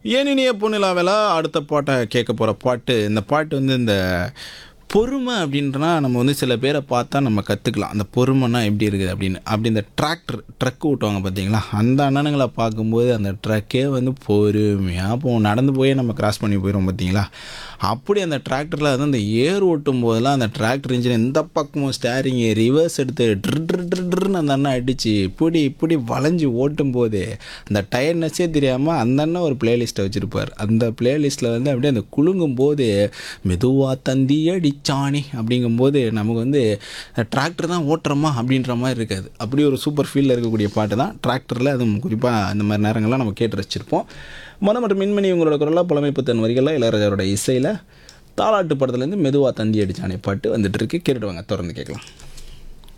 ஏனினிய பொண்ணிலாவில் அடுத்த பாட்டை கேட்க போகிற பாட்டு இந்த பாட்டு வந்து இந்த பொறுமை அப்படின்றனா நம்ம வந்து சில பேரை பார்த்தா நம்ம கற்றுக்கலாம் அந்த பொறுமைனா எப்படி இருக்குது அப்படின்னு அப்படி இந்த டிராக்டர் ட்ரக் ஓட்டுவாங்க பார்த்தீங்களா அந்த அண்ணனுங்களை பார்க்கும்போது அந்த ட்ரக்கே வந்து பொறுமையாக போகும் நடந்து போய் நம்ம கிராஸ் பண்ணி போயிடும் பார்த்தீங்களா அப்படி அந்த டிராக்டரில் வந்து அந்த ஏர் ஓட்டும் போதெல்லாம் அந்த டிராக்டர் இன்ஜின் எந்த பக்கமும் ஸ்டேரிங்கு ரிவர்ஸ் எடுத்து ட்ரு ட்ரு ட்ரு ட்ருன்னு அந்த அண்ணன் அடித்து இப்படி இப்படி வளைஞ்சு ஓட்டும் போது அந்த டயர்னஸே தெரியாமல் அந்த அண்ணன் ஒரு பிளேலிஸ்ட்டை வச்சுருப்பார் அந்த பிளேலிஸ்ட்டில் வந்து அப்படியே அந்த குலுங்கும் போது மெதுவாக தந்தி அடிச்சானே அப்படிங்கும்போது நமக்கு வந்து டிராக்டர் தான் ஓட்டுறோமா அப்படின்ற மாதிரி இருக்காது அப்படி ஒரு சூப்பர் ஃபீலில் இருக்கக்கூடிய பாட்டு தான் டிராக்டரில் அதுவும் குறிப்பாக இந்த மாதிரி நேரங்கள்லாம் நம்ம கேட்டு ரசிச்சிருப்போம் மனம் மற்றும் மின்மணி உங்களோட குரலாக புலமைப்புத்தன் வரிகளில் இளையராஜாவோட இசையில் தாலாட்டு படத்துலேருந்து மெதுவாக தந்தி அடிச்சானே பாட்டு வந்துட்டு இருக்கு கேட்டுட்டு வாங்க தொடர்ந்து கேட்கலாம்